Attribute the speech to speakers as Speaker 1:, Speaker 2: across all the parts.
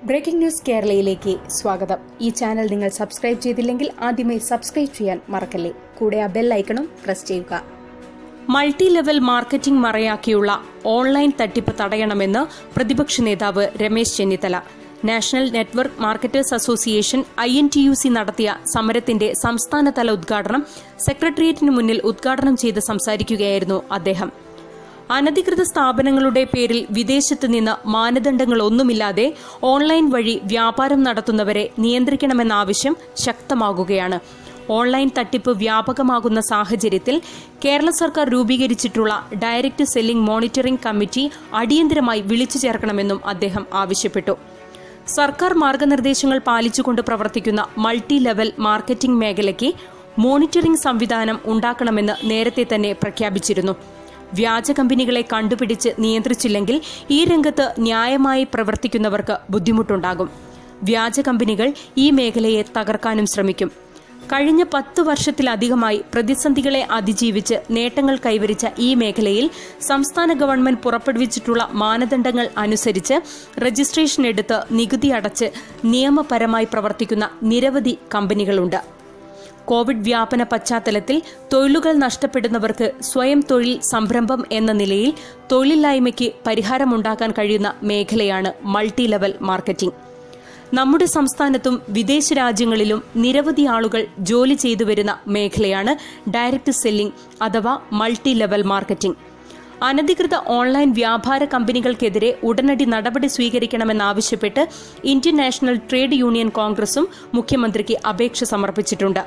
Speaker 1: Breaking news കേരളയിലേക്ക് സ്വാഗതം ഈ channel നിങ്ങൾ സബ്സ്ക്രൈബ് ചെയ്തില്ലെങ്കിൽ ആദ്യമേ സബ്സ്ക്രൈബ് ചെയ്യാൻ മറക്കല്ലേ കൂടെ ആ ബെൽ ഐക്കണും പ്രസ് ചെയ്യുക മൾട്ടി ലെവൽ മാർക്കറ്റിംഗ് മറയാക്കിയുള്ള ഓൺലൈൻ തട്ടിപ്പ് തടയണമെന്ന് പ്രതിപക്ഷ നേതാവ് Ramesh Chennithala national network marketers association I N T U C നടത്തിയ സമരത്തിന്റെ സംസ്ഥാനതല ഉദ്ഘാടനം സെക്രട്ടേറിയറ്റിന് മുന്നിൽ ഉദ്ഘാടനം ചെയ്ത് സംസാരിക്കുകയായിരുന്നു അദ്ദേഹം അനധികൃത സ്ഥാപനങ്ങളുടെ പേരിൽ വിദേശത്ത് നിന്ന് മാനദണ്ഡങ്ങളൊന്നുമില്ലാതെ ഓൺലൈൻ വഴി വ്യാപാരം നടത്തുന്നവരെ നിയന്ത്രിക്കണമെന്ന ആവശ്യം ശക്തമാകുകയാണ് ഓൺലൈൻ തട്ടിപ്പ് വ്യാപകമാകുന്ന സാഹചര്യത്തിൽ കേരള സർക്കാർ രൂപീകരിച്ചിട്ടുള്ള ഡയറക്ട് സെല്ലിംഗ് മോണിറ്ററിംഗ് കമ്മിറ്റി അടിയന്തരമായി വിളിച്ചു ചേർക്കണമെന്നും അദ്ദേഹം ആവശ്യപ്പെട്ടു സർക്കാർ മാർഗനിർദ്ദേശങ്ങൾ പാലിച്ചുകൊണ്ട് പ്രവർത്തിക്കുന്ന മൾട്ടി ലെവൽ മാർക്കറ്റിംഗ് മേഖലയ്ക്ക് മോണിറ്ററിംഗ് സംവിധാനം ഉണ്ടാക്കണമെന്ന് നേരത്തെ തന്നെ പ്രഖ്യാപിച്ചിരുന്നു വ്യാജ കമ്പനികളെ കണ്ടുപിടിച്ച് നിയന്ത്രിച്ചില്ലെങ്കിൽ ഈ രംഗത്ത് ന്യായമായി പ്രവർത്തിക്കുന്നവർക്ക് ബുദ്ധിമുട്ടുണ്ടാകും വ്യാജ കമ്പനികൾ ഈ മേഖലയെ തകർക്കാനും ശ്രമിക്കും കഴിഞ്ഞ പത്ത് വർഷത്തിലധികമായി പ്രതിസന്ധികളെ അതിജീവിച്ച് നേട്ടങ്ങൾ കൈവരിച്ച ഈ മേഖലയിൽ സംസ്ഥാന ഗവൺമെന്റ് പുറപ്പെടുവിച്ചിട്ടുള്ള മാനദണ്ഡങ്ങൾ അനുസരിച്ച് രജിസ്ട്രേഷൻ എടുത്ത് നികുതി അടച്ച് നിയമപരമായി പ്രവർത്തിക്കുന്ന നിരവധി കമ്പനികളുണ്ട് കോവിഡ് വ്യാപന പശ്ചാത്തലത്തിൽ തൊഴിലുകൾ നഷ്ടപ്പെടുന്നവർക്ക് സ്വയം തൊഴിൽ സംരംഭം എന്ന നിലയിൽ തൊഴിലില്ലായ്മയ്ക്ക് പരിഹാരമുണ്ടാക്കാൻ കഴിയുന്ന മേഖലയാണ് മൾട്ടി ലെവൽ മാർക്കറ്റിംഗ് നമ്മുടെ സംസ്ഥാനത്തും വിദേശ രാജ്യങ്ങളിലും നിരവധി ആളുകൾ ജോലി ചെയ്തു വരുന്ന മേഖലയാണ് ഡയറക്ട് സെല്ലിംഗ് അഥവാ മൾട്ടി ലെവൽ മാർക്കറ്റിംഗ് അനധികൃത ഓൺലൈൻ വ്യാപാര കമ്പനികൾക്കെതിരെ ഉടനടി നടപടി സ്വീകരിക്കണമെന്നാവശ്യപ്പെട്ട് ഇന്ത്യൻ നാഷണൽ ട്രേഡ് യൂണിയൻ കോൺഗ്രസും മുഖ്യമന്ത്രിക്ക് അപേക്ഷ സമർപ്പിച്ചിട്ടുണ്ട്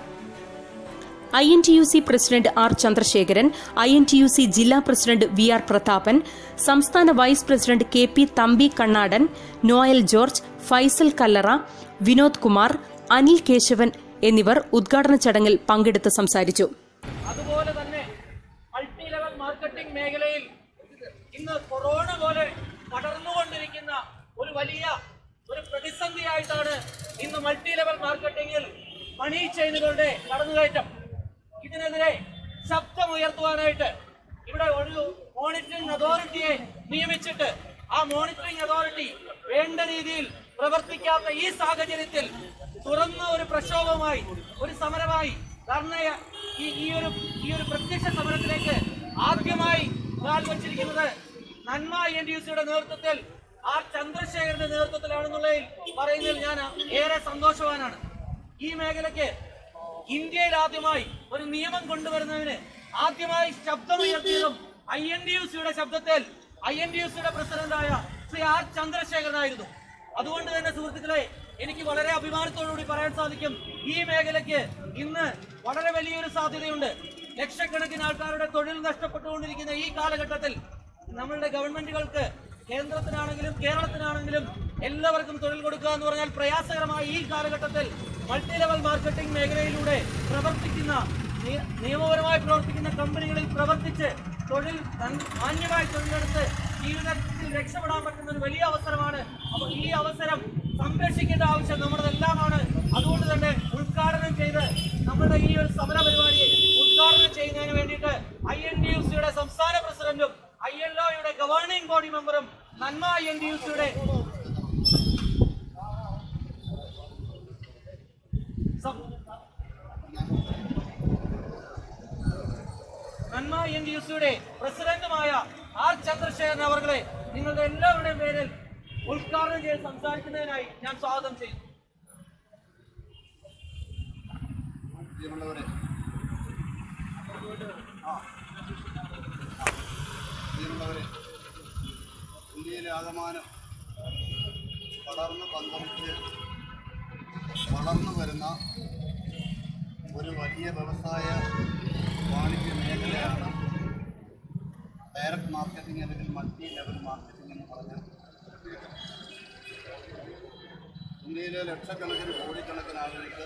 Speaker 1: I N T U C president R Chandrasekharan I N T U C ജില്ലാ പ്രസിഡന്റ് വി ആർ പ്രതാപൻ സംസ്ഥാന vice president K P Thampi Kannadan Noel George Faisal Kallara Vinod Kumar Anil Kesavan എന്നിവർ ഉദ്ഘാടന ചടങ്ങിൽ പങ്കെടുത്ത് സംസാരിച്ചു
Speaker 2: അതുപോലെ തന്നെ മൾട്ടി ലെവൽ മാർക്കറ്റിംഗ് മേഖലയിൽ ഇന്ന് കൊറോണ പോലെ പടർന്നുകൊണ്ടിരിക്കുന്ന ഒരു വലിയ ഒരു പ്രതിസന്ധിയായിട്ടാണ് ഇന്ന് മൾട്ടി ലെവൽ മാർക്കറ്റിംഗിൽ മണി ചെയിനുകളുടെ കടന്നുകയറ്റം ഇതിനെതിരെ ശബ്ദമുയർത്തുവാനായിട്ട് ഇവിടെ ഒരു മോണിറ്ററിംഗ് അതോറിറ്റിയെ നിയമിച്ചിട്ട് ആ മോണിറ്ററിംഗ് അതോറിറ്റി വേണ്ട രീതിയിൽ പ്രവർത്തിക്കാത്ത ഈ സാഹചര്യത്തിൽ തുറന്ന ഒരു പ്രക്ഷോഭമായി ഒരു സമരമായി ധർണയ ഈ ഈ ഒരു ഈ ഒരു പ്രത്യക്ഷ സമരത്തിലേക്ക് ആദ്യമായി കാൽ വച്ചിരിക്കുന്നത് നന്മ എൻ ഡി യു സിയുടെ നേതൃത്വത്തിൽ ആർ ചന്ദ്രശേഖരന്റെ നേതൃത്വത്തിലാണെന്നുള്ളതിൽ പറയുന്നതിൽ ഞാൻ ഏറെ സന്തോഷവാനാണ് ഈ മേഖലയ്ക്ക് ഇന്ത്യയിൽ ആദ്യമായി ഒരു നിയമം കൊണ്ടുവരുന്നതിന് ആദ്യമായി ശബ്ദമുയർത്തിയതും ഐ എൻ ഡി യു സിയുടെ ശബ്ദത്തിൽ ഐ എൻ ഡി യു സിയുടെ പ്രസിഡന്റായ ശ്രീ ആർ ചന്ദ്രശേഖരനായിരുന്നു അതുകൊണ്ട് തന്നെ സുഹൃത്തുക്കളെ എനിക്ക് വളരെ അഭിമാനത്തോടുകൂടി പറയാൻ സാധിക്കും ഈ മേഖലയ്ക്ക് ഇന്ന് വളരെ വലിയൊരു സാധ്യതയുണ്ട് ലക്ഷക്കണക്കിന് ആൾക്കാരുടെ തൊഴിൽ നഷ്ടപ്പെട്ടുകൊണ്ടിരിക്കുന്ന ഈ കാലഘട്ടത്തിൽ നമ്മളുടെ ഗവൺമെന്റുകൾക്ക് കേന്ദ്രത്തിനാണെങ്കിലും കേരളത്തിനാണെങ്കിലും എല്ലാവർക്കും തൊഴിൽ കൊടുക്കുക എന്ന് പറഞ്ഞാൽ പ്രയാസകരമായ ഈ കാലഘട്ടത്തിൽ മൾട്ടി ലെവൽ മാർക്കറ്റിംഗ് മേഖലയിലൂടെ പ്രവർത്തിക്കുന്ന നിയ- നിയമപരമായി പ്രവർത്തിക്കുന്ന കമ്പനികളിൽ പ്രവർത്തിച്ച് തൊഴിൽ നൻ- മാന്യമായി തൊഴിലെടുത്ത് ജീവിതത്തിൽ രക്ഷപ്പെടാൻ പറ്റുന്ന ഒരു വലിയ അവസരമാണ് അപ്പോൾ ഈ അവസരം സംരക്ഷിക്കേണ്ട ആവശ്യം നമ്മുടെതെല്ലാമാണ് അതുകൊണ്ട് തന്നെ ഉദ്ഘാടനം ചെയ്ത് നമ്മുടെ ഈ ഒരു സമര പരിപാടിയെ ഉദ്ഘാടനം ചെയ്യുന്നതിന് വേണ്ടിയിട്ട് ഐ എൻ ഡി യു സിയുടെ സംസ്ഥാന പ്രസിഡന്റും ഐ എൽ ഒയുടെ ഗവേണിംഗ് ബോഡി മെമ്പറും Nanma I N D U സിയുടെ നന്മ എൻ ഡി യു സിയുടെ പ്രസിഡന്റുമായ ആർ ചന്ദ്രശേഖരൻ അവർകളെ നിങ്ങളുടെ എല്ലാവരുടെയും പേരിൽ ഉദ്ഘാടനം ചെയ്ത് സംസാരിക്കുന്നതിനായി ഞാൻ സ്വാഗതം ചെയ്യുന്നു
Speaker 3: പ്രിയമുള്ളവരെ ആ പ്രിയമുള്ളവരെ ഇന്ത്യയിലെ ആകമാനം പടർന്ന് പന്തലിച്ച് വളർന്നു വരുന്ന ഒരു വലിയ വ്യവസായ വാണിജ്യ മേഖലയാണ് ഡയറക്റ്റ് മാർക്കറ്റിംഗ് അല്ലെങ്കിൽ മൾട്ടി ലെവൽ മാർക്കറ്റിംഗ് എന്ന് പറഞ്ഞ മേഖല. ഇന്ത്യയിലെ ലക്ഷക്കണക്കിന് കോടിക്കണക്കിന് ആളുകൾക്ക്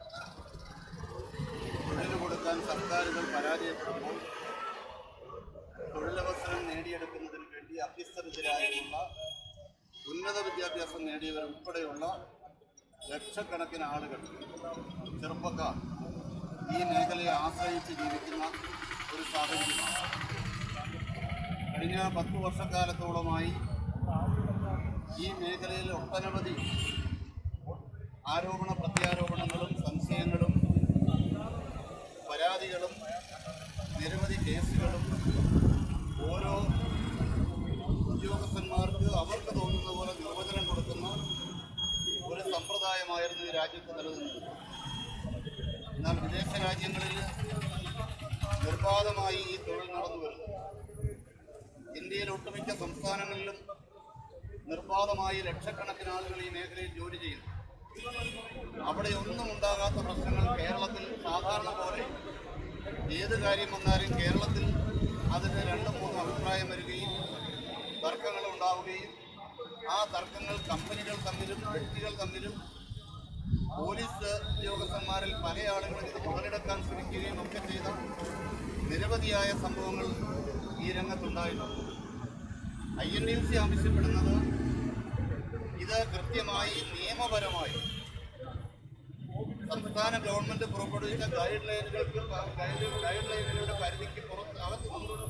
Speaker 3: തൊഴിൽ കൊടുക്കാൻ സർക്കാരുകൾ പരാജയപ്പെടുമ്പോൾ തൊഴിലവസരം നേടിയെടുക്കുന്നതിന് വേണ്ടി അഭ്യസ്തരത്തിലായുള്ള ഉന്നത വിദ്യാഭ്യാസം നേടിയവർ ഉൾപ്പെടെയുള്ള ലക്ഷക്കണക്കിന് ആളുകൾ ചെറുപ്പക്കാർ ഈ മേഖലയെ ആശ്രയിച്ച് ജീവിക്കുന്ന ഒരു സാഹചര്യമാണ് കഴിഞ്ഞ പത്ത് വർഷക്കാലത്തോളമായി ഈ മേഖലയിൽ ഒട്ടനവധി ആരോപണ പ്രത്യാരോപണങ്ങളും സംശയങ്ങളും പരാതികളും നിരവധി കേസുകളും ഓരോ ഉദ്യോഗസ്ഥന്മാർക്ക് അവർക്ക് തോന്നുന്ന പോലെ നിർവചനം കൊടുക്കുന്ന ഒരു സമ്പ്രദായമായിരുന്നു ഈ രാജ്യത്ത് നിലനിന്നത് എന്നാൽ വിദേശ രാജ്യങ്ങളിൽ നിർബാധമായി ഈ തൊഴിൽ നടന്നു വരുന്നു ഇന്ത്യയിലെ ഒട്ടുമിക്ക സംസ്ഥാനങ്ങളിലും നിർബാധമായി ലക്ഷക്കണക്കിന് ആളുകൾ ഈ മേഖലയിൽ ജോലി ചെയ്യുന്നു അവിടെ ഒന്നും ഉണ്ടാകാത്ത പ്രശ്നങ്ങൾ കേരളത്തിൽ സാധാരണ പോലെ ഏത് കാര്യം വന്നാലും കേരളത്തിൽ അതിന് രണ്ടും മൂന്നും അഭിപ്രായം വരികയും തർക്കങ്ങൾ ഉണ്ടാവുകയും ആ തർക്കങ്ങൾ കമ്പനികൾ തമ്മിലും വ്യക്തികൾ തമ്മിലും പോലീസ് ഉദ്യോഗസ്ഥന്മാരിൽ പല ആളുകളും ഇത് മുതലെടുക്കാൻ ശ്രമിക്കുകയും ഒക്കെ ചെയ്ത നിരവധിയായ സംഭവങ്ങൾ ഈ രംഗത്തുണ്ടായിട്ടുണ്ട് ഐ എൻ ഡി സി ആവശ്യപ്പെടുന്നത് ഇത് കൃത്യമായി നിയമപരമായി സംസ്ഥാന ഗവൺമെന്റ് പുറപ്പെടുവിച്ച ഗൈഡ് ലൈനുകൾക്ക് പ- ഗൈഡ് ഗൈഡ് ലൈനുകളുടെ പരിധിക്ക് പുറത്ത് അകത്ത് കൊണ്ടുവരും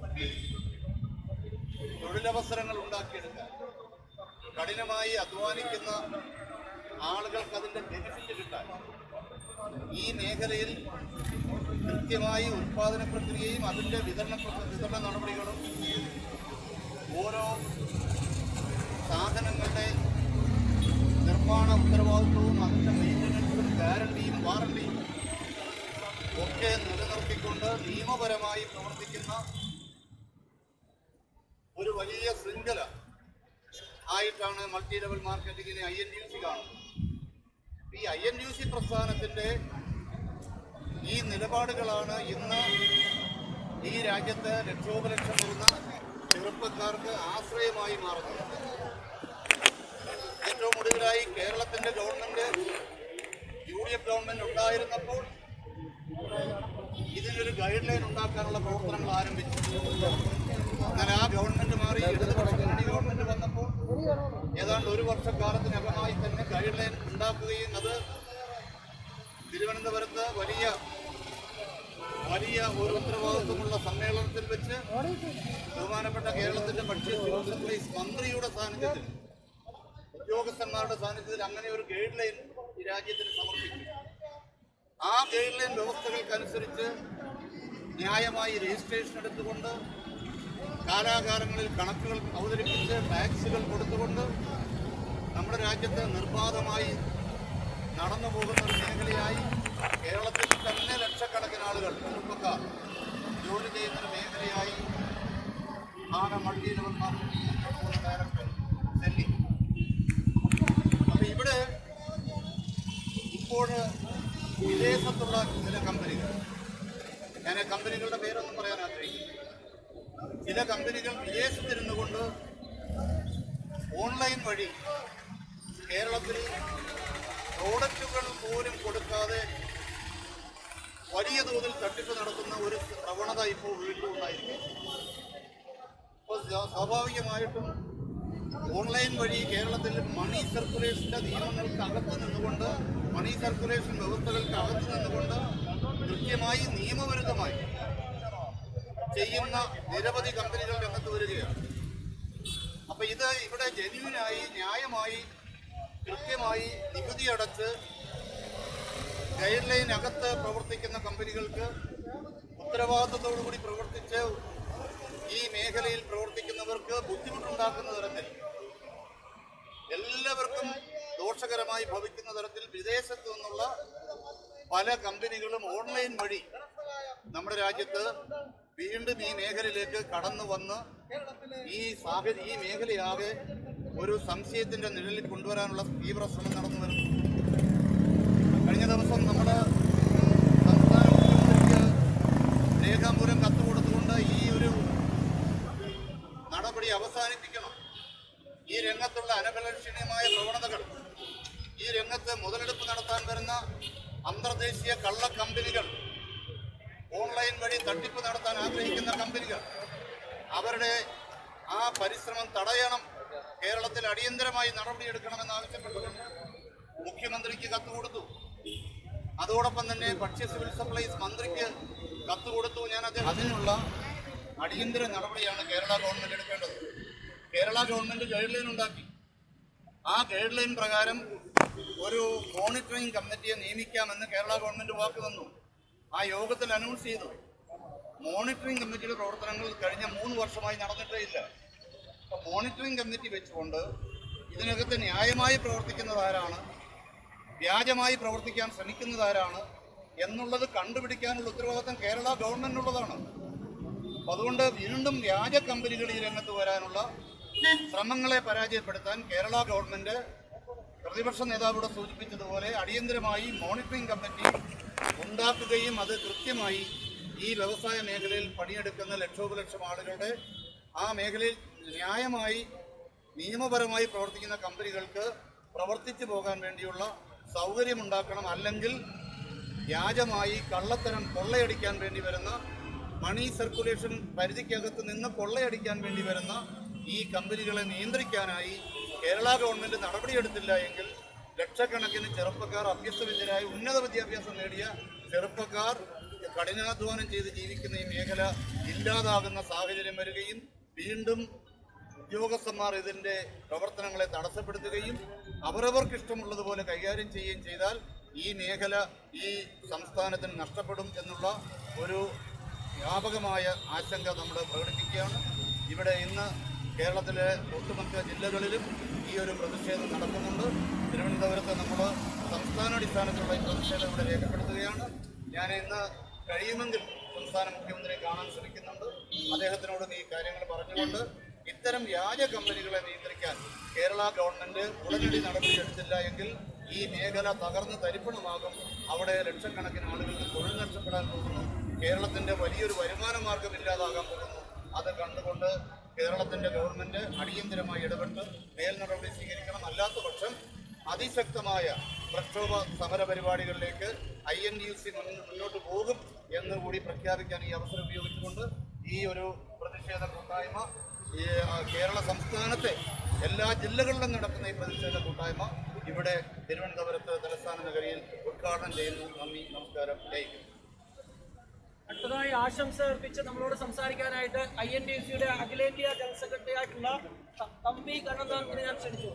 Speaker 3: തൊഴിലവസരങ്ങൾ ഉണ്ടാക്കിയെടുക്കാൻ കഠിനമായി അധ്വാനിക്കുന്ന ആളുകൾക്ക് അതിന്റെ ബെനിഫിറ്റ് കിട്ടാൻ ഈ മേഖലയിൽ കൃത്യമായി ഉൽപാദന പ്രക്രിയയും അതിന്റെ വിതരണ പ്ര- വിതരണ നടപടികളും ഓരോ സാധനങ്ങളുടെ നിർമ്മാണ ഉത്തരവാദിത്വവും അതിന്റെ മെയിൻ്റനൻസും ഗ്യാരണ്ടിയും വാറണ്ടിയും ഒക്കെ നിലനിർത്തിക്കൊണ്ട് നിയമപരമായി പ്രവർത്തിക്കുന്ന ഒരു വലിയ ശൃംഖല ആയിട്ടാണ് മൾട്ടി ലെവൽ മാർക്കറ്റിങ്ങിനെ ഐ എൻ ഡി സി കാണുന്നത് ഈ ഐ എൻ ഡി സി പ്രസ്ഥാനത്തിന്റെ ഈ നിലപാടുകളാണ് ഇന്ന് ഈ രാജ്യത്ത് ലക്ഷോപലക്ഷം വരുന്ന ചെറുപ്പക്കാർക്ക് ആശ്രയമായി മാറുന്നത് ഏറ്റവും ഒടുവിലായി കേരളത്തിന്റെ government U D F government ഉണ്ടായിരുന്നപ്പോൾ ഇതിനൊരു ഗൈഡ് ലൈൻ ഉണ്ടാക്കാനുള്ള പ്രവർത്തനങ്ങൾ ആരംഭിച്ചു എന്നാൽ ആ ഗവൺമെന്റ് മാറി ഇടതുപക്ഷ മുന്നണി ഗവൺമെന്റ് വന്നപ്പോൾ ഏതാണ്ട് ഒരു വർഷക്കാലത്തിനകമായി തന്നെ ഗൈഡ് ലൈൻ ഉണ്ടാക്കുകയും അത് തിരുവനന്തപുരത്ത് വലിയ വലിയ ഒരു ഉത്തരവാദിത്വമുള്ള സമ്മേളനത്തിൽ വെച്ച് ബഹുമാനപ്പെട്ട കേരളത്തിന്റെ ഭക്ഷ്യ സിവിൽ സപ്ലൈസ് മന്ത്രിയുടെ സാന്നിധ്യത്തിൽ ഉദ്യോഗസ്ഥന്മാരുടെ സാന്നിധ്യത്തിൽ അങ്ങനെ ഒരു ഗൈഡ് ലൈൻ ഈ രാജ്യത്തിന് സമർപ്പിച്ചു ആ ഗൈഡ് ലൈൻ വ്യവസ്ഥകൾക്കനുസരിച്ച് ന്യായമായി രജിസ്ട്രേഷൻ എടുത്തുകൊണ്ട് കാലാകാലങ്ങളിൽ കണക്കുകൾ അവതരിപ്പിച്ച് ടാക്സുകൾ കൊടുത്തുകൊണ്ട് നമ്മുടെ രാജ്യത്ത് നിർബാധമായി നടന്നു പോകുന്ന ഒരു മേഖലയായി കേരളത്തിൽ തന്നെ ലക്ഷക്കണക്കിന് ആളുകൾ ചെറുപ്പക്കാർ ജോലി ചെയ്യുന്ന ഒരു മേഖലയായി ആണ് multi level marketing director selling അപ്പൊ ഇവിടെ ഇപ്പോൾ വിദേശത്തുള്ള ചില കമ്പനികൾ ഞാൻ ആ കമ്പനികളുടെ പേരൊന്നും പറയാൻ ആഗ്രഹിക്കുന്നു ചില കമ്പനികൾ വിദേശത്തിരുന്നു കൊണ്ട് ഓൺലൈൻ വഴി കേരളത്തിൽ പ്രോഡക്റ്റുകൾ പോലും കൊടുക്കാതെ വലിയ തോതിൽ തട്ടിപ്പ് നടത്തുന്ന ഒരു പ്രവണത ഇപ്പോൾ വീണ്ടും ഉണ്ടായിരിക്കും അപ്പോൾ സ്വാ- സ്വാഭാവികമായിട്ടും ഓൺലൈൻ വഴി കേരളത്തിൽ മണി സർക്കുലേഷന്റെ നിയമങ്ങൾക്ക് അകത്ത് നിന്നുകൊണ്ട് മണി സർക്കുലേഷൻ വ്യവസ്ഥകൾക്ക് അകത്ത് നിന്നുകൊണ്ട് കൃത്യമായി നിയമവിരുദ്ധമായി ചെയ്യുന്ന നിരവധി കമ്പനികൾ രംഗത്ത് വരികയാണ് അപ്പൊ ഇത് ഇവിടെ ജെന്യൂനായി ന്യായമായി കൃത്യമായി നികുതി അടച്ച് ഗൈഡ് ലൈൻ അകത്ത് പ്രവർത്തിക്കുന്ന കമ്പനികൾക്ക് ഉത്തരവാദിത്തത്തോടു കൂടി പ്രവർത്തിച്ച് ഈ മേഖലയിൽ പ്രവർത്തിക്കുന്നവർക്ക് ബുദ്ധിമുട്ടുണ്ടാക്കുന്ന തരത്തിൽ എല്ലാവർക്കും ദോഷകരമായി ഭവിക്കുന്ന തരത്തിൽ വിദേശത്തു നിന്നുള്ള പല കമ്പനികളും ഓൺലൈൻ വഴി നമ്മുടെ രാജ്യത്ത് വീണ്ടും ഈ മേഖലയിലേക്ക് കടന്നു വന്ന് ഈ സാഹചര്യം ഈ മേഖലയാകെ ഒരു സംശയത്തിന്റെ നിഴലിൽ കൊണ്ടുവരാനുള്ള തീവ്ര ശ്രമം നടന്നു വരുന്നു കഴിഞ്ഞ ദിവസം നമ്മുടെ സംസ്ഥാന മുഖ്യമന്ത്രിക്ക് രേഖാമൂലം കത്ത് കൊടുത്തുകൊണ്ട് ഈ ഒരു നടപടി അവസാനിപ്പിക്കണം ഈ രംഗത്തുള്ള അനഭിലഷണീയമായ പ്രവണതകൾ ഈ രംഗത്ത് മുതലെടുപ്പ് നടത്താൻ വരുന്ന അന്തർദേശീയ കള്ള കമ്പനികൾ ഓൺലൈൻ വഴി തട്ടിപ്പ് നടത്താൻ ആഗ്രഹിക്കുന്ന കമ്പനികൾ അവരുടെ ആ പരിശ്രമം തടയണം കേരളത്തിൽ അടിയന്തരമായി നടപടിയെടുക്കണമെന്ന് ആവശ്യപ്പെട്ടുകൊണ്ട് മുഖ്യമന്ത്രിക്ക് കത്ത് കൊടുത്തു അതോടൊപ്പം തന്നെ ഭക്ഷ്യ സിവിൽ സപ്ലൈസ് മന്ത്രിക്ക് കത്ത് കൊടുത്തു ഞാൻ അദ്ദേഹം അതിനുള്ള അടിയന്തര നടപടിയാണ് കേരള ഗവൺമെന്റ് എടുക്കേണ്ടത് കേരള ഗവൺമെന്റ് ഗൈഡ് ലൈൻ ഉണ്ടാക്കി ആ ഗൈഡ് ലൈൻ പ്രകാരം ഒരു മോണിറ്ററിംഗ് കമ്മിറ്റിയെ നിയമിക്കാമെന്ന് കേരള ഗവൺമെന്റ് വാക്ക് തന്നു ആ യോഗത്തിൽ അനൗൺസ് ചെയ്തു മോണിറ്ററിംഗ് കമ്മിറ്റിയുടെ പ്രവർത്തനങ്ങൾ കഴിഞ്ഞ മൂന്ന് വർഷമായി നടന്നിട്ടേ ഇല്ല അപ്പൊ മോണിറ്ററിംഗ് കമ്മിറ്റി വെച്ചുകൊണ്ട് ഇതിനകത്ത് ന്യായമായി പ്രവർത്തിക്കുന്നത് ആരാണ് വ്യാജമായി പ്രവർത്തിക്കാൻ ശ്രമിക്കുന്നത് ആരാണ് എന്നുള്ളത് കണ്ടുപിടിക്കാനുള്ള ഉത്തരവാദിത്തം കേരള ഗവൺമെന്റിനുള്ളതാണ് അപ്പൊ അതുകൊണ്ട് വീണ്ടും വ്യാജ കമ്പനികൾ ഈ രംഗത്ത് വരാനുള്ള ശ്രമങ്ങളെ പരാജയപ്പെടുത്താൻ കേരള ഗവൺമെന്റ് പ്രതിപക്ഷ നേതാവിടെ സൂചിപ്പിച്ചതുപോലെ അടിയന്തരമായി മോണിറ്ററിംഗ് കമ്മിറ്റി ഉണ്ടാക്കുകയും അത് കൃത്യമായി ഈ വ്യവസായ മേഖലയിൽ പണിയെടുക്കുന്ന ലക്ഷോപലക്ഷം ആളുകളുടെ ആ മേഖലയിൽ ന്യായമായി നിയമപരമായി പ്രവർത്തിക്കുന്ന കമ്പനികൾക്ക് പ്രവർത്തിച്ചു പോകാൻ വേണ്ടിയുള്ള സൗകര്യമുണ്ടാക്കണം അല്ലെങ്കിൽ വ്യാജമായി കള്ളത്തരം കൊള്ളയടിക്കാൻ വേണ്ടി വരുന്ന മണി സർക്കുലേഷൻ പരിധിക്കകത്ത് നിന്ന് കൊള്ളയടിക്കാൻ വേണ്ടി വരുന്ന ഈ കമ്പനികളെ നിയന്ത്രിക്കാനായി കേരള ഗവൺമെന്റ് നടപടിയെടുത്തില്ല എങ്കിൽ ലക്ഷക്കണക്കിന് ചെറുപ്പക്കാർ അഭ്യസ്തവിദ്യരായ ഉന്നത വിദ്യാഭ്യാസം നേടിയ ചെറുപ്പക്കാർ കഠിനാധ്വാനം ചെയ്ത് ജീവിക്കുന്ന ഈ മേഖല ഇല്ലാതാകുന്ന സാഹചര്യം വരികയും വീണ്ടും ഉദ്യോഗസ്ഥന്മാർ ഇതിന്റെ പ്രവർത്തനങ്ങളെ തടസ്സപ്പെടുത്തുകയും അവരവർക്ക് ഇഷ്ടമുള്ളതുപോലെ കൈകാര്യം ചെയ്യുകയും ചെയ്താൽ ഈ മേഖല ഈ സംസ്ഥാനത്തിന് നഷ്ടപ്പെടും എന്നുള്ള ഒരു വ്യാപകമായ ആശങ്ക നമ്മൾ പ്രകടിപ്പിക്കുകയാണ് ഇവിടെ ഇന്ന് കേരളത്തിലെ ഒട്ടുമിക്ക ജില്ലകളിലും ഈ ഒരു പ്രതിഷേധം നടക്കുന്നുണ്ട് തിരുവനന്തപുരത്ത് നമ്മൾ സംസ്ഥാനാടിസ്ഥാനത്തിലുള്ള ഈ പ്രതിഷേധം ഇവിടെ രേഖപ്പെടുത്തുകയാണ് ഞാൻ ഇന്ന് കഴിയുമെങ്കിൽ സംസ്ഥാന മുഖ്യമന്ത്രിയെ കാണാൻ ശ്രമിക്കുന്നുണ്ട് അദ്ദേഹത്തിനോട് ഈ കാര്യങ്ങൾ പറഞ്ഞുകൊണ്ട് ഇത്തരം വ്യാജ കമ്പനികളെ നിയന്ത്രിക്കാൻ കേരള ഗവൺമെന്റ് ഉടനടി നടപടിയെടുത്തില്ല എങ്കിൽ ഈ മേഖല തകർന്ന് തരിപ്പണമാകും അവിടെ ലക്ഷക്കണക്കിന് ആളുകൾക്ക് തൊഴിൽ നഷ്ടപ്പെടാൻ പോകുന്നു കേരളത്തിന്റെ വലിയൊരു വരുമാന മാർഗം ഇല്ലാതാകാൻ പോകുന്നു അത് കണ്ടുകൊണ്ട് കേരളത്തിന്റെ ഗവൺമെന്റ് അടിയന്തരമായി ഇടപെട്ട് മേൽ നടപടി സ്വീകരിക്കണം അല്ലാത്ത പക്ഷം അതിശക്തമായ പ്രക്ഷോഭ സമര പരിപാടികളിലേക്ക് I N D U C മുന്നോട്ട് പോകും എന്ന് കൂടി പ്രഖ്യാപിക്കാൻ ഈ അവസരം ഉപയോഗിച്ചുകൊണ്ട് ഈ ഒരു പ്രതിഷേധ കൂട്ടായ്മ ഈ ആ, കേരള സംസ്ഥാനത്തെ എല്ലാ ജില്ലകളിലും നടക്കുന്ന ഈ പ്രതിഷേധ കൂട്ടായ്മ ഇവിടെ തിരുവനന്തപുരത്ത് തലസ്ഥാന നഗരിയിൽ ഉദ്ഘാടനം ചെയ്യുന്നു നന്ദി നമസ്കാരം ജയ് ഹിന്ദ്.
Speaker 2: അടുത്തതായി ആശംസ അർപ്പിച്ച് നമ്മളോട് സംസാരിക്കാനായിട്ട് ഐ എൻ ഡി സിയുടെ അഖിലേന്ത്യാ ജനറൽ സെക്രട്ടറി ആയിട്ടുള്ള ത- തമ്പി കണ്ണന്താനത്തിനെ ഞാൻ ക്ഷണിച്ചു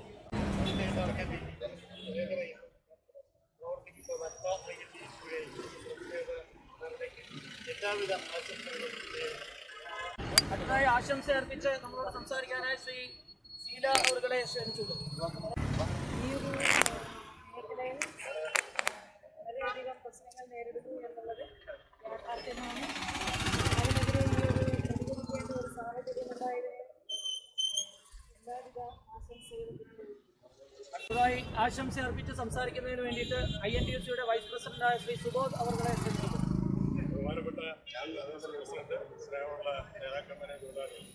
Speaker 3: എല്ലാവിധ ആശംസകളും
Speaker 2: അടുത്തതായി ആശംസ അർപ്പിച്ച് നമ്മളോട് സംസാരിക്കാനായി ശ്രീ ശീല അവരുടെ ക്ഷണിച്ചു
Speaker 4: ഈ ഒരു മേഖലയിൽ വളരെയധികം പ്രശ്നങ്ങൾ നേരിടുന്നു എന്നുള്ളത് യാഥാർത്ഥ്യമാണ് അതിനെതിരെ ഈ ഒരു പ്രതികരിക്കേണ്ട ഒരു സാഹചര്യം ഉണ്ടായതിന് എല്ലാവിധ ആശംസകളും
Speaker 2: അടുത്തതായി ആശംസ അർപ്പിച്ച് സംസാരിക്കുന്നതിന് വേണ്ടിയിട്ട് ഐ എൻ ഡി സിയുടെ വൈസ് പ്രസിഡന്റായ ശ്രീ സുബോധ് അവരുടെ ക്ഷണിച്ചു
Speaker 5: ബഹുമാനപ്പെട്ട അധ്യക്ഷ പ്രസിഡന്റ് സ്നേഹമുള്ള നേതാക്കന്മാരെ തൊഴിലാളികൾ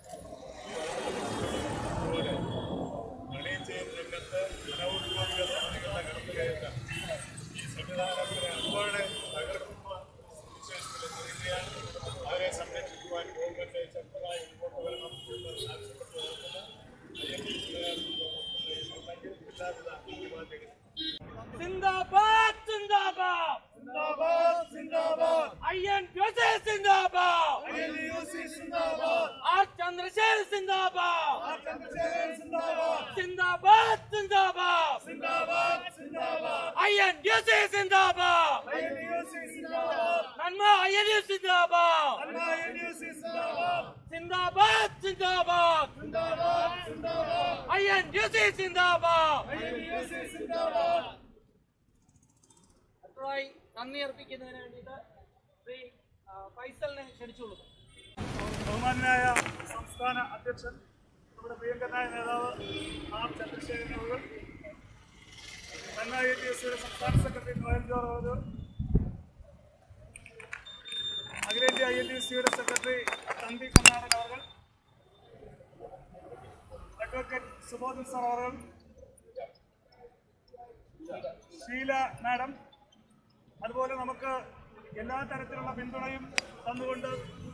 Speaker 5: അതുപോലെ മണിച്ചെയിൻ രംഗത്ത് അനൗദ്യോഗിക നടപടികളുടെ കടന്നുകയറ്റ ഈ സംവിധാനത്തിന് അമ്പാടെ തകർക്കുന്ന വിശേഷത്തിൽ എത്തിയിരിക്കുകയാണ് അവരെ സംരക്ഷിക്കുവാൻ ഗവൺമെന്റ് ശക്തമായി മുമ്പോട്ട് വരണം എന്ന് ആവശ്യപ്പെട്ടു നിൽക്കുന്നു എല്ലാവിധ അഭിവാദ്യങ്ങളും
Speaker 2: സിന്ദാബാദ് സിന്ദാബാദ് സിന്ദാബാദ് സിന്ദാബാദ് ഐ എൻ യുസി സിന്ദാബാദ് ഐ എൻ യുസി സിന്ദാബാദ് ആർ ചന്ദ്രശേഖർ സിന്ദാബാദ് ആർ ചന്ദ്രശേഖർ സിന്ദാബാദ് സിന്ദാബാദ് സിന്ദാബാദ് സിന്ദാബാദ് സിന്ദാബാദ് ഐ എൻ യുസി സിന്ദാബാദ് ഐ എൻ യുസി സിന്ദാബാദ് നന്മ ഐ എൻ യു സിന്ദാബാദ് Nanma I N U C സിന്ദാബാദ് സിന്ദാബാദ് സിന്ദാബാദ് സിന്ദാബാദ് സിന്ദാബാദ് ഐ എൻ യു സി സിന്ദാബാദ് ഐ എൻ യു സി സിന്ദാബാദ് അടുത്തതായി നന്ദി അർപ്പിക്കുന്നതിന് വേണ്ടിയിട്ട് ശ്രീ ആ, ഫൈസലിനെ ക്ഷണിച്ചുള്ളൂ
Speaker 5: ബഹുമാനായ സംസ്ഥാന അധ്യക്ഷൻ നമ്മുടെ പ്രിയങ്കരനായ നേതാവ് ആർ ചന്ദ്രശേഖരൻ അവർ എൻ ഐ ടി എസ് സംസ്ഥാന സെക്രട്ടറി നോയൽ ജോർ അവർ അഖിലേന്ത്യാ ഐ എൻ ടി സിയുടെ സെക്രട്ടറി തമ്പി കർണാടക അവർ അഡ്വക്കേറ്റ് സുബോധൻ സാർ അവർ ഷീല മാഡം അതുപോലെ നമുക്ക് എല്ലാ തരത്തിലുള്ള പിന്തുണയും തന്നുകൊണ്ട്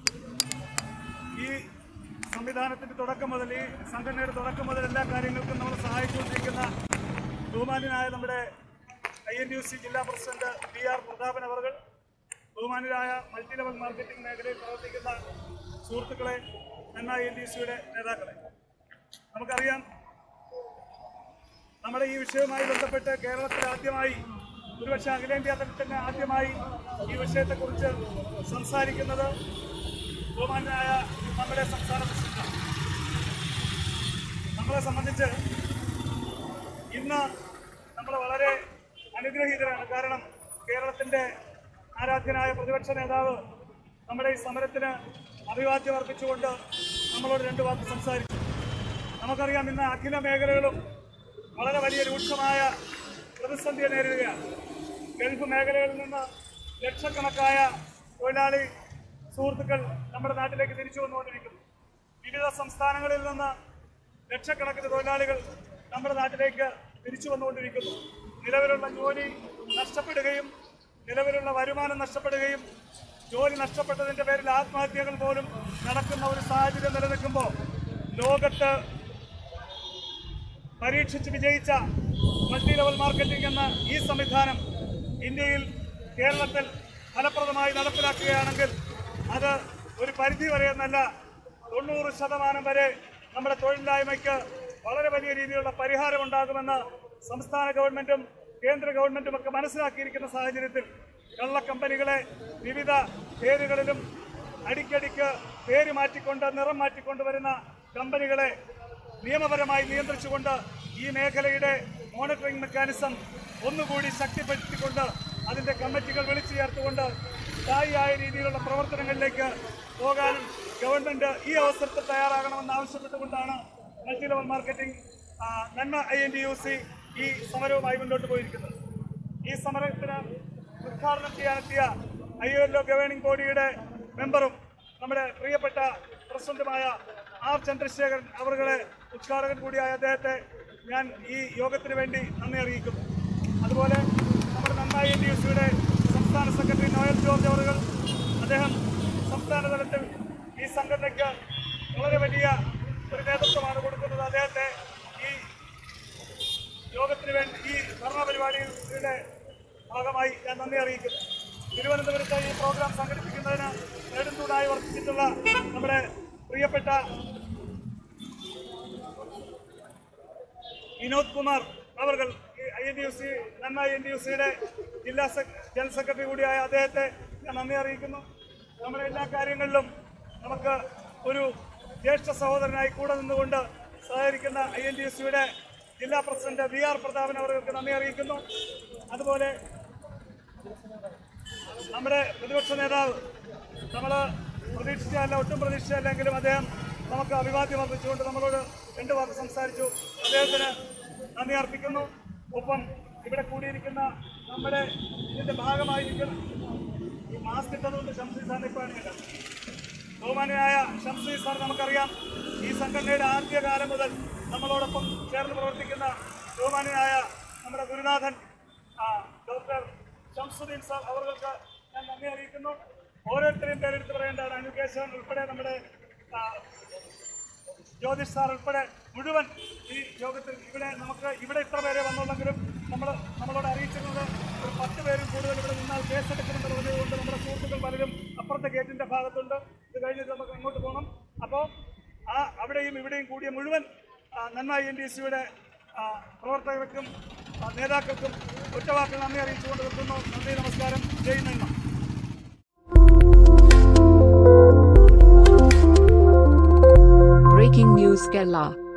Speaker 5: ഈ സംവിധാനത്തിന്റെ തുടക്കം മുതൽ ഈ സംഘടനയുടെ തുടക്കം മുതൽ എല്ലാ കാര്യങ്ങൾക്കും നമ്മൾ സഹായിച്ചുകൊണ്ടിരിക്കുന്ന ബഹുമാന്യനായ നമ്മുടെ ഐ എൻ യു സി ജില്ലാ പ്രസിഡന്റ് പി ആർ പ്രതാപൻ അവർ ബഹുമാന്യരായ മൾട്ടി ലെവൽ മാർക്കറ്റിംഗ് മേഖലയിൽ പ്രവർത്തിക്കുന്ന സുഹൃത്തുക്കളെ എൻ ഐ എൻ ഡി സിയുടെ നേതാക്കളെ നമുക്കറിയാം നമ്മുടെ ഈ വിഷയവുമായി ബന്ധപ്പെട്ട് കേരളത്തിൽ ആദ്യമായി ഒരുപക്ഷെ അഖിലേന്ത്യാ തലത്തിൽ തന്നെ ആദ്യമായി ഈ വിഷയത്തെക്കുറിച്ച് സംസാരിക്കുന്നത് ബഹുമാനായ നമ്മുടെ സംസ്ഥാന പ്രസിഡന്റ് നമ്മളെ സംബന്ധിച്ച് ഇന്ന് നമ്മൾ വളരെ അനുഗ്രഹീതരാണ് കാരണം കേരളത്തിന്റെ ആരാധ്യനായ പ്രതിപക്ഷ നേതാവ് നമ്മുടെ ഈ സമരത്തിന് അഭിവാദ്യം അർപ്പിച്ചുകൊണ്ട് നമ്മളോട് രണ്ട് വാക്ക് സംസാരിച്ചു നമുക്കറിയാം ഇന്ന് അഖില മേഖലകളും വളരെ വലിയ രൂക്ഷമായ പ്രതിസന്ധിയെ നേരിടുകയാണ് ഗൾഫ് മേഖലകളിൽ നിന്ന് ലക്ഷക്കണക്കായ തൊഴിലാളി സുഹൃത്തുക്കൾ നമ്മുടെ നാട്ടിലേക്ക് തിരിച്ചു വന്നുകൊണ്ടിരിക്കുന്നു വിവിധ സംസ്ഥാനങ്ങളിൽ നിന്ന് ലക്ഷക്കണക്കിന് തൊഴിലാളികൾ നമ്മുടെ നാട്ടിലേക്ക് തിരിച്ചു വന്നുകൊണ്ടിരിക്കുന്നു നിലവിലുള്ള ജോലി നഷ്ടപ്പെടുകയും നിലവിലുള്ള വരുമാനം നഷ്ടപ്പെടുകയും ജോലി നഷ്ടപ്പെട്ടതിന്റെ പേരിൽ ആത്മഹത്യകൾ പോലും നടക്കുന്ന ഒരു സാഹചര്യം നിലനിൽക്കുമ്പോൾ ലോകത്ത് പരീക്ഷിച്ച് വിജയിച്ച മൾട്ടി ലെവൽ മാർക്കറ്റിംഗ് എന്ന ഈ സംവിധാനം ഇന്ത്യയിൽ കേരളത്തിൽ ഫലപ്രദമായി നടപ്പിലാക്കുകയാണെങ്കിൽ അത് ഒരു പരിധി വരെ എന്നല്ല തൊണ്ണൂറ് ശതമാനം വരെ നമ്മുടെ തൊഴിലില്ലായ്മയ്ക്ക് വളരെ വലിയ രീതിയിലുള്ള പരിഹാരമുണ്ടാകുമെന്ന് സംസ്ഥാന ഗവൺമെന്റും കേന്ദ്ര ഗവൺമെന്റും ഒക്കെ മനസ്സിലാക്കിയിരിക്കുന്ന സാഹചര്യത്തിൽ കള്ളക്കമ്പനികളെ വിവിധ പേരുകളിലും അടിക്കടിക്ക് പേര് മാറ്റിക്കൊണ്ട് നിറം മാറ്റിക്കൊണ്ട് വരുന്ന കമ്പനികളെ നിയമപരമായി നിയന്ത്രിച്ചുകൊണ്ട് ഈ മേഖലയുടെ മോണിറ്ററിംഗ് മെക്കാനിസം ഒന്നുകൂടി ശക്തിപ്പെടുത്തിക്കൊണ്ട് അതിന്റെ കമ്മിറ്റികൾ വിളിച്ചു ചേർത്തുകൊണ്ട് സ്ഥായിയായ രീതിയിലുള്ള പ്രവർത്തനങ്ങളിലേക്ക് പോകാനും ഗവൺമെന്റ് ഈ അവസരത്തിൽ തയ്യാറാകണമെന്ന് ആവശ്യപ്പെട്ടുകൊണ്ടാണ് മൾട്ടി ലെവൽ മാർക്കറ്റിംഗ് ആ, Nanma I N D U C ഈ സമരവുമായി മുന്നോട്ട് പോയിരിക്കുന്നത് ഈ സമരത്തിന് ഉദ്ഘാടനം ചെയ്യാനെത്തിയ ഐ എൽ ഒ ഗവേണിംഗ് ബോഡിയുടെ മെമ്പറും നമ്മുടെ പ്രിയപ്പെട്ട പ്രസിഡന്റുമായ ആർ ചന്ദ്രശേഖരൻ അവരുടെ ഉദ്ഘാടകൻ കൂടിയായ അദ്ദേഹത്തെ ഞാൻ ഈ യോഗത്തിന് വേണ്ടി നന്ദി അറിയിക്കുന്നു അതുപോലെ നമ്മുടെ നന്നായി എൻ ഡി എസ് സിയുടെ സംസ്ഥാന സെക്രട്ടറി നോയൽ ജോർജ് അവറുകൾ അദ്ദേഹം സംസ്ഥാന തലത്തിൽ ഈ സംഘടനയ്ക്ക് വളരെ വലിയ ഒരു നേതൃത്വമാണ് കൊടുക്കുന്നത് അദ്ദേഹത്തെ ഈ യോഗത്തിന് വേണ്ടി ഈ ഭരണ പരിപാടിയുടെ ഭാഗമായി ഞാൻ നന്ദി അറിയിക്കുന്നു തിരുവനന്തപുരത്ത് ഈ പ്രോഗ്രാം സംഘടിപ്പിക്കുന്നതിന് നെടുന്തൂടായി വർത്തിച്ചിട്ടുള്ള നമ്മുടെ പ്രിയപ്പെട്ട വിനോദ് കുമാർ അവർ I N D U C Nanma I N D U സിയുടെ ജില്ലാ സെക് ജനറൽ സെക്രട്ടറി കൂടിയായ അദ്ദേഹത്തെ ഞാൻ നന്ദി അറിയിക്കുന്നു നമ്മുടെ എല്ലാ കാര്യങ്ങളിലും നമുക്ക് ഒരു ജ്യേഷ്ഠ സഹോദരനായി കൂടെ നിന്നുകൊണ്ട് സഹകരിക്കുന്ന ഐ എൻ ഡി യു സിയുടെ ജില്ലാ പ്രസിഡന്റ് വി ആർ പ്രതാപൻ അവർക്ക് നന്ദി അറിയിക്കുന്നു അതുപോലെ നമ്മുടെ പ്രതിപക്ഷ നേതാവ് നമ്മൾ പ്രതീക്ഷിച്ചല്ല ഒട്ടും പ്രതീക്ഷിച്ചല്ലെങ്കിലും അദ്ദേഹം നമുക്ക് അഭിവാദ്യം അർപ്പിച്ചുകൊണ്ട് നമ്മളോട് രണ്ട് വാക്ക് സംസാരിച്ചു അദ്ദേഹത്തിന് നന്ദി അർപ്പിക്കുന്നു ഒപ്പം ഇവിടെ കൂടിയിരിക്കുന്ന നമ്മുടെ ഇതിന്റെ ഭാഗമായിരിക്കുന്ന ഈ മാസ്ക് ഇട്ടതുകൊണ്ട് ഷംസി സാറിനെ ഇപ്പോഴാണ് ഞാൻ കണ്ടത്. ബഹുമാനായ ഷംസി സാർ നമുക്കറിയാം ഈ സംഘടനയുടെ ആദ്യകാലം മുതൽ നമ്മളോടൊപ്പം ചേർന്ന് പ്രവർത്തിക്കുന്ന ബഹുമാനായ നമ്മുടെ ഗുരുനാഥൻ ആ, ഡോക്ടർ ഷംസുദ്ദീൻ സാർ അവർക്ക് ഞാൻ നന്ദി അറിയിക്കുന്നു ഓരോരുത്തരെയും പേരെടുത്ത് പറയേണ്ടതാണ് അനുകേശൻ ഉൾപ്പെടെ നമ്മുടെ ആ, ജ്യോതിഷ് സാർ ഉൾപ്പെടെ മുഴുവൻ ഈ യോഗത്തിൽ ഇവിടെ നമുക്ക് ഇവിടെ ഇത്ര പേരെ വന്നുള്ളെങ്കിലും നമ്മൾ നമ്മളോട് അറിയിച്ചിരുന്നത് ഒരു പത്ത് പേരും കൂടുതൽ ഇവിടെ നിന്നാൽ കേസെടുക്കുമെന്ന് പറഞ്ഞതുകൊണ്ട് നമ്മുടെ സുഹൃത്തുക്കൾ പലരും അപ്പുറത്തെ ഗേറ്റിന്റെ ഭാഗത്തുണ്ട് ഇത് കഴിഞ്ഞിട്ട് നമുക്ക് അങ്ങോട്ട് പോകണം അപ്പോൾ ആ അവിടെയും ഇവിടെയും കൂടിയ മുഴുവൻ ആ, നന്മ എൻ ഡി സിയുടെ പ്രവർത്തകർക്കും ആ, നേതാക്കൾക്കും ഒറ്റവാക്കിൽ നന്ദി അറിയിച്ചുകൊണ്ട് നിർത്തുന്നു നന്ദി നമസ്കാരം ജയ് നന്മ
Speaker 6: Breaking news Kerala.